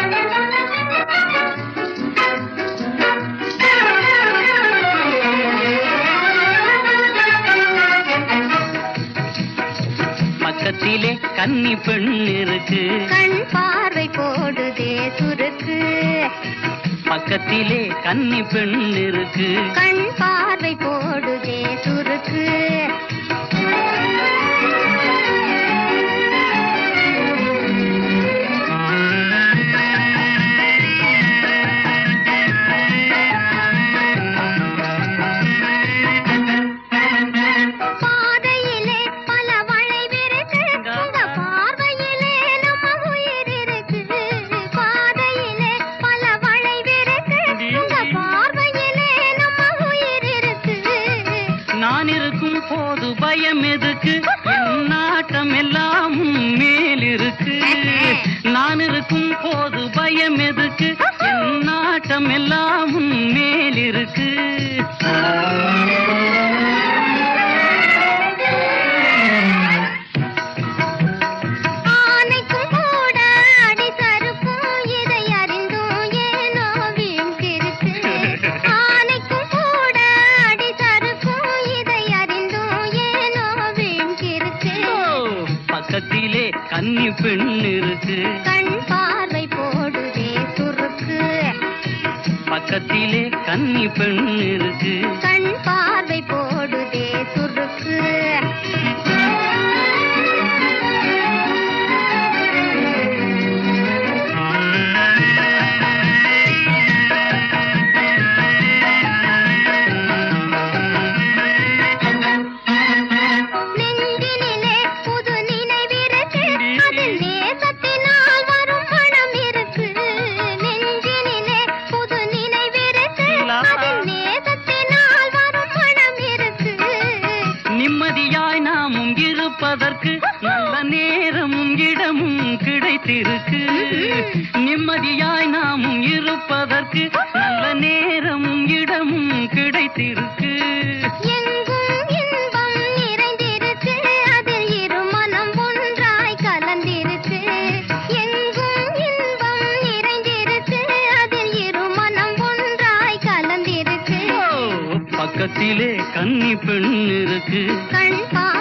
பக்கத்திலே கன்னி பெண் இருக்கு கண் பார்வை போடுதே சுருக்கு பக்கத்திலே கன்னி பெண் இருக்கு கண் பார்வை போடுதே சுருக்கு பாதையிலே பல வளைவிருக்கு உங்க பார்வையிலே நம்ம உயிர் இருக்கு பாதையிலே பல வளைவிருக்கு உங்க பார்வையிலே நம்ம உயிர் இருக்கு நான் இருக்கும் போது பயம் எதுக்கு என் நாட்டம் எல்லாம் உன் மேல் இருக்கு நான் இருக்கும் போது பயம் எதுக்கு என் நாட்டம் எல்லாம் உன் மேல் இருக்கு ஆனைக்கும் கூட அடி சறுக்கும் இதை அறிந்தும் ஏனோ வீழ்ந்திருக்கு ஆனைக்கும் கூட அடி சறுக்கும் இதை அறிந்தும் ஏனோ வீழ்ந்திருக்கு பக்கத்திலே கன்னி பெண் இருக்கு கண் பார்வை போடுதே சுருக்கு பக்கத்திலே கன்னி பெண் இருக்கு கண் பார்வை போடுதே சுருக்கு நெஞ்சினிலே புது நினைவிருக்கு அதில் நேசத்தினால் வரும் மனம் இருக்கு நெஞ்சினிலே புது நினைவிருக்கு அதில் நேசத்தினால் வரும் மனம் இருக்கு நிம்மதியாய் நாமும் இருப்பதற்கு நல்ல நேரமும் இடமும் கிடைத்திருக்கு நிம்மதியாய் நாமும் இருப்பதற்கு நல்ல நேரமும் இடமும் கிடைத்திருக்கு எங்கும் இன்பம் நிறைந்திருக்கு அதில் இரு மனம் ஒன்றாய் கலந்திருக்கு எங்கும் இன்பம் நிறைந்திருக்கு அதில் இரு மனம் ஒன்றாய் கலந்திருக்கு பக்கத்திலே கன்னி பெண் இருக்கு கண் பா